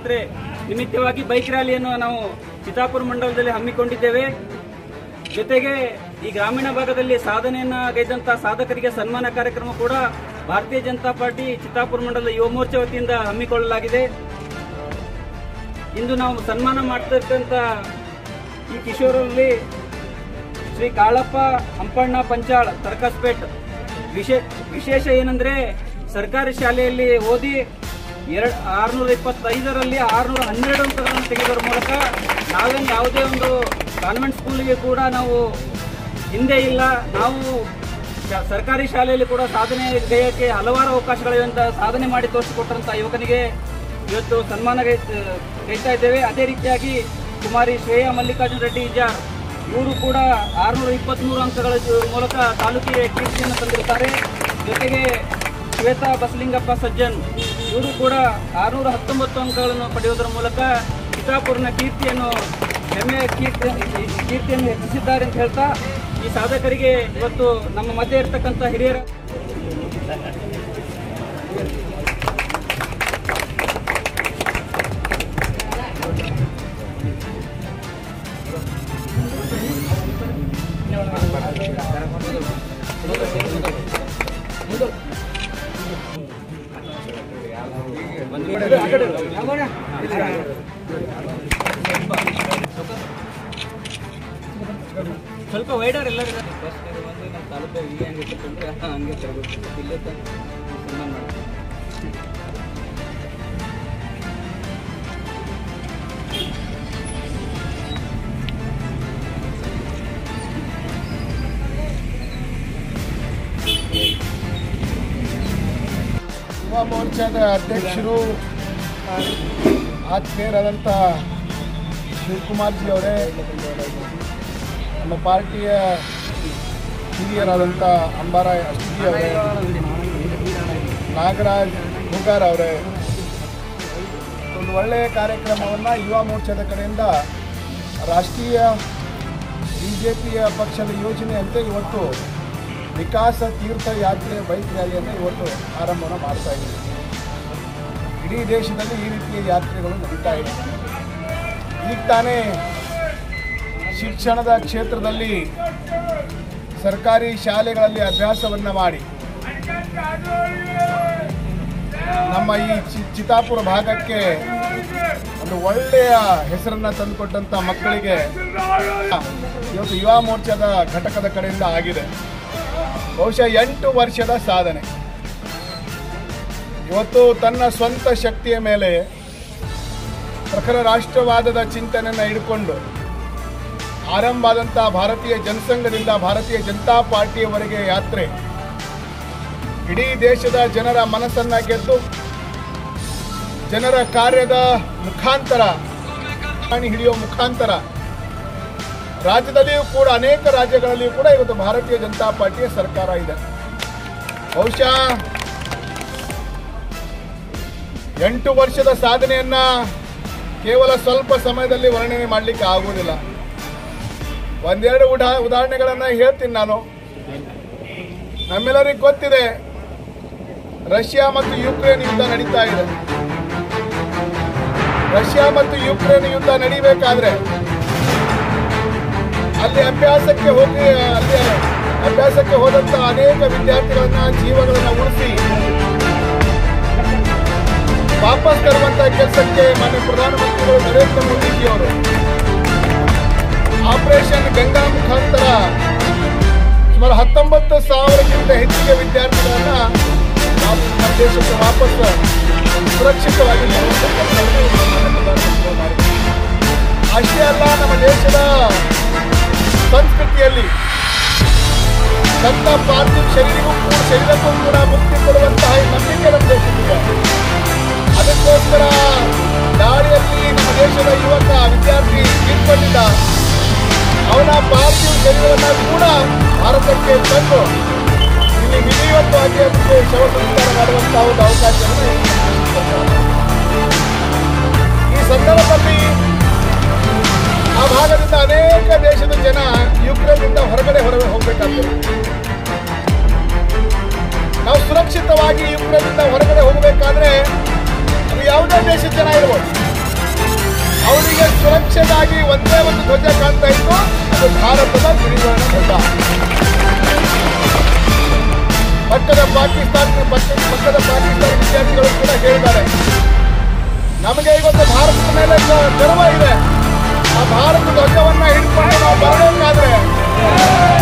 ಯಾತ್ರೆ ನಿಮಿತ್ತವಾಗಿ ಬೈಕ್ ರ್ಯಾಲಿಯನ್ನು ನಾವು ಚಿತ್ತಾಪುರ ಮಂಡಲದಲ್ಲಿ ಹಮ್ಮಿಕೊಂಡಿದ್ದೇವೆ ಜೊತೆಗೆ ಈ ಗ್ರಾಮೀಣ ಭಾಗದಲ್ಲಿ ಸಾಧನೆಯನ್ನ ಗೈದಂತ ಸಾಧಕರಿಗೆ ಸನ್ಮಾನ ಕಾರ್ಯಕ್ರಮ ಕೂಡ ಭಾರತೀಯ ಜನತಾ ಪಾರ್ಟಿ ಚಿತ್ತಾಪುರ ಮಂಡಲದ ಯುವ ಮೋರ್ಚಾ ವತಿಯಿಂದ ಹಮ್ಮಿಕೊಳ್ಳಲಾಗಿದೆ ಇಂದು ನಾವು ಸನ್ಮಾನ ಮಾಡ್ತಿರ್ತಕ್ಕಂಥ ಈ ಕಿಶೋರಲ್ಲಿ ಶ್ರೀ ಕಾಳಪ್ಪ ಹಂಪಣ್ಣ ಪಂಚಾಳ್ ತರ್ಕಸ್ಪೇಟ್ ವಿಶೇ ವಿಶೇಷ ಏನಂದ್ರೆ ಸರ್ಕಾರಿ ಶಾಲೆಯಲ್ಲಿ ಓದಿ ಎರಡ್ ಆರ್ನೂರ ಇಪ್ಪತ್ತೈದರಲ್ಲಿ ಆರ್ನೂರ ಹನ್ನೆರಡು ಅಂಕಗಳನ್ನು ತೆಗೆದರ ಮೂಲಕ ನಾವೇನು ಯಾವುದೇ ಒಂದು ಕಾನ್ವೆಂಟ್ ಸ್ಕೂಲಿಗೆ ಕೂಡ ನಾವು ಹಿಂದೆ ಇಲ್ಲ ನಾವು ಶ- ಸರ್ಕಾರಿ ಶಾಲೆಯಲ್ಲಿ ಕೂಡ ಸಾಧನೆ ಗೈಯಕ್ಕೆ ಹಲವಾರು ಅವಕಾಶಗಳಿವೆ ಅಂತ ಸಾಧನೆ ಮಾಡಿ ತೋರಿಸಿಕೊಟ್ಟಂತ ಯುವಕನಿಗೆ ಇವತ್ತು ಸನ್ಮಾನ ಗೈ- ಗೈತಾ ಇದ್ದೇವೆ ಅದೇ ರೀತಿಯಾಗಿ ಕುಮಾರಿ ಶ್ರೇಯಾ ಮಲ್ಲಿಕಾರ್ಜುನ ರೆಡ್ಡಿ ಇಜಾರ್ ಇವರು ಕೂಡ ಆರುನೂರ ಇಪ್ಪತ್ತ್ಮೂರು ಅಂಕಗಳ ಜೊ- ಮೂಲಕ ತಾಲೂಕಿಗೆ ಕೀರ್ತಿಯನ್ನು ತಂದಿರುತ್ತಾರೆ ಜೊತೆಗೆ ಶ್ವೇತಾ ಬಸಲಿಂಗಪ್ಪ ಸಜ್ಜನ್ ಇವರು ಕೂಡ ಆರುನೂರ ಹತ್ತೊಂಬತ್ತು ಅಂಕಗಳನ್ನು ಪಡೆಯುವುದರ ಮೂಲಕ ಚಿತ್ತಾಪುರನ ಕೀರ್ತಿಯನ್ನು ಹೆಮ್ಮೆಯ ಕೀರ್ತಿ ಕೀರ್ತಿಯನ್ನು ಹೆಚ್ಚಿಸಿದ್ದಾರೆ ಅಂತ ಹೇಳ್ತಾ ಈ ಸಾಧಕರಿಗೆ ಇವತ್ತು ನಮ್ಮ ಮಧ್ಯೆ ಇರ್ತಕ್ಕಂಥ ಹಿರಿಯರ ಸ್ವಲ್ಪ ವೈಡರ್ ಎಲ್ಲರಿಗೂ ಫಸ್ಟ್ ಒಂದು ನಮ್ಮ ತಾಲೂಕು ಹೀಗೆ ಹಂಗೆ ತಗೊಂಡ್ರೆ ಹಂಗೆ ತರಬೇಕು ಇಲ್ಲೇ ತಂದು ಸನ್ಮಾನ ಮಾಡ್ತೀವಿ ಯುವ ಮೋರ್ಚಾದ ಅಧ್ಯಕ್ಷರು ಆತ್ಮೀಯರಾದಂಥ ಶಿವಕುಮಾರ್ಜಿ ಅವರೇ ನಮ್ಮ ಪಾರ್ಟಿಯ ಹಿರಿಯರಾದಂಥ ಅಂಬಾರಾಯ್ ಅಷ್ಟಿಜಿ ಅವರೇ ನಾಗರಾಜ್ ಹುಗಾರ್ ಅವರೇ ಒಂದು ಒಳ್ಳೆಯ ಕಾರ್ಯಕ್ರಮವನ್ನು ಯುವ ಮೋರ್ಚಾದ ಕಡೆಯಿಂದ ರಾಷ್ಟ್ರೀಯ ಬಿ ಜೆ ಪಿಯ ಪಕ್ಷದ ಯೋಜನೆಯಂತೆ ಇವತ್ತು ವಿಕಾಸ ತೀರ್ಥ ಯಾತ್ರೆ ಬೈಕ್ ರ್ಯಾಲಿಯನ್ನು ಇವತ್ತು ಆರಂಭವನ್ನು ಮಾಡ್ತಾ ಇದ್ದೀವಿ ಇಡೀ ದೇಶದಲ್ಲಿ ಈ ರೀತಿಯ ಯಾತ್ರೆಗಳು ನಡೀತಾ ಇದೆ ಈಗ ತಾನೇ ಶಿಕ್ಷಣದ ಕ್ಷೇತ್ರದಲ್ಲಿ ಸರ್ಕಾರಿ ಶಾಲೆಗಳಲ್ಲಿ ಅಭ್ಯಾಸವನ್ನು ಮಾಡಿ ನಮ್ಮ ಈ ಚಿ- ಚಿತ್ತಾಪುರ ಭಾಗಕ್ಕೆ ಒಂದು ಒಳ್ಳೆಯ ಹೆಸರನ್ನು ತಂದುಕೊಟ್ಟಂಥ ಮಕ್ಕಳಿಗೆ ಇವತ್ತು ಯುವ ಮೋರ್ಚಾದ ಘಟಕದ ಕಡೆಯಿಂದ ಆಗಿದೆ ಬಹುಶಃ ಎಂಟು ವರ್ಷದ ಸಾಧನೆ ಇವತ್ತು ತನ್ನ ಸ್ವಂತ ಶಕ್ತಿಯ ಮೇಲೆ ಪ್ರಖರ ರಾಷ್ಟ್ರವಾದದ ಚಿಂತನೆಯನ್ನು ಹಿಡ್ಕೊಂಡು ಆರಂಭ ಆದಂಥ ಭಾರತೀಯ ಜನಸಂಘದಿಂದ ಭಾರತೀಯ ಜನತಾ ಪಾರ್ಟಿಯವರೆಗೆ ಯಾತ್ರೆ ಇಡೀ ದೇಶದ ಜನರ ಮನಸ್ಸನ್ನ ಗೆದ್ದು ಜನರ ಕಾರ್ಯದ ಮುಖಾಂತರ ಹಾಣಿ ಹಿಡಿಯುವ ಮುಖಾಂತರ ರಾಜ್ಯದಲ್ಲಿಯೂ ಕೂಡ ಅನೇಕ ರಾಜ್ಯಗಳಲ್ಲಿಯೂ ಕೂಡ ಇವತ್ತು ಭಾರತೀಯ ಜನತಾ ಪಾರ್ಟಿಯ ಸರ್ಕಾರ ಇದೆ ಬಹುಶಃ ಎಂಟು ವರ್ಷದ ಸಾಧನೆಯನ್ನ ಕೇವಲ ಸ್ವಲ್ಪ ಸಮಯದಲ್ಲಿ ವರ್ಣನೆ ಮಾಡಲಿಕ್ಕೆ ಆಗುವುದಿಲ್ಲ ಒಂದೆರಡು ಉಡಾ ಉದಾಹರಣೆಗಳನ್ನು ಹೇಳ್ತೀನಿ ನಾನು ನಮ್ಮೆಲ್ಲರಿಗೂ ಗೊತ್ತಿದೆ ರಷ್ಯಾ ಮತ್ತು ಯುಕ್ರೇನ್ ಯುದ್ಧ ನಡೀತಾ ಇದೆ ರಷ್ಯಾ ಮತ್ತು ಯುಕ್ರೇನ್ ಯುದ್ಧ ನಡೀಬೇಕಾದ್ರೆ ಅಲ್ಲಿ ಅಭ್ಯಾಸಕ್ಕೆ ಹೋಗಿ ಅಲ್ಲಿ ಅಭ್ಯಾಸಕ್ಕೆ ಹೋದಂತ ಅನೇಕ ವಿದ್ಯಾರ್ಥಿಗಳನ್ನ ಜೀವಗಳನ್ನ ಉಳಿಸಿ ವಾಪಸ್ ತರುವಂತ ಕೆಲಸಕ್ಕೆ ಮಾನ್ಯ ಪ್ರಧಾನಮಂತ್ರಿಗಳು ನರೇಂದ್ರ ಮೋದಿಜಿ ಅವರು ಆಪರೇಷನ್ ಗಂಗಾ ಮುಖಾಂತರ ಸುಮಾರು ಹತ್ತೊಂಬತ್ತು ಸಾವಿರಕ್ಕಿಂತ ಹೆಚ್ಚಿಗೆ ವಿದ್ಯಾರ್ಥಿಗಳನ್ನ ನಾವು ನಮ್ಮ ದೇಶಕ್ಕೆ ವಾಪಸ್ ಸುರಕ್ಷಿತವಾಗಿ ತರುವಂತ ಕೆಲಸವನ್ನು ಮಾನ್ಯ ಪ್ರಧಾನಮಂತ್ರಿಗಳು ಮಾಡಿದ್ದಾರೆ ಅಷ್ಟೇ ಅಲ್ಲ ನಮ್ಮ ದೇಶದ ಸಂಸ್ಕೃತಿಯಲ್ಲಿ ತನ್ನ ಪಾರ್ಥಿವ ಶರೀರಕ್ಕೂ ಕೂಡ ಶರೀರಕ್ಕೂ ಕೂಡ ಮುಕ್ತಿ ಕೊಡುವಂತಹ ಈ ನಂಬಿಕೆ ನಮ್ಮ ದೇಶಕ್ಕಿದೆ ಅದಕ್ಕೋಸ್ಕರ ದಾರಿಯಲ್ಲಿ ನಮ್ಮ ದೇಶದ ಯುವಕ ವಿದ್ಯಾರ್ಥಿ ತೀರ್ಕೊಂಡಿದ್ದ ಅವನ ಪಾರ್ಥಿವ ಶರೀರವನ್ನು ಕೂಡ ಭಾರತಕ್ಕೆ ತಂದು ಇಲ್ಲಿ ವಿಧಿವತ್ತವಾಗಿ ಅದಕ್ಕೆ ಶವ ಸಂಸ್ಕಾರ ಮಾಡುವಂತಹ ಒಂದು ಅವಕಾಶವನ್ನು ಈ ಸಂದರ್ಭದಲ್ಲಿ ಆ ಭಾಗದಿಂದ ಅನೇಕ ದೇಶದ ಜನ ಯುಕ್ರೇನ್ನಿಂದ ಹೊರಗಡೆ ಹೊರಗೆ ಹೋಗಬೇಕಾಗ್ತದೆ ನಾವು ಸುರಕ್ಷಿತವಾಗಿ ಯುಕ್ರೇನ್ನಿಂದ ಹೊರಗಡೆ ಹೋಗಬೇಕಾದ್ರೆ ಅದು ಯಾವುದೇ ದೇಶದ ಜನ ಇರ್ಬೋದು ರಕ್ಷೆಗಾಗಿ ಒಂದೇ ಒಂದು ಧ್ವಜ ಕಾಣ್ತಾ ಇತ್ತು ಅದು ಭಾರತದ ತ್ರಿವರ್ಣ ಧ್ವಜ ಪಕ್ಕದ ಪಾಕಿಸ್ತಾನ ಪಕ್ಕ- ಪಕ್ಕದ ಪಾಕಿಸ್ತಾನ ವಿದ್ಯಾರ್ಥಿಗಳು ಕೂಡ ಹೇಳಿದ್ದಾರೆ ನಮಗೆ ಇವತ್ತು ಭಾರತದ ಮೇಲೆ ಗ- ಗರ್ವ ಇದೆ ಆ ಭಾರತ ಧ್ವಜವನ್ನ ಹಿಡ್ಕೊಂಡು ನಾವು ಬರಬೇಕಾದ್ರೆ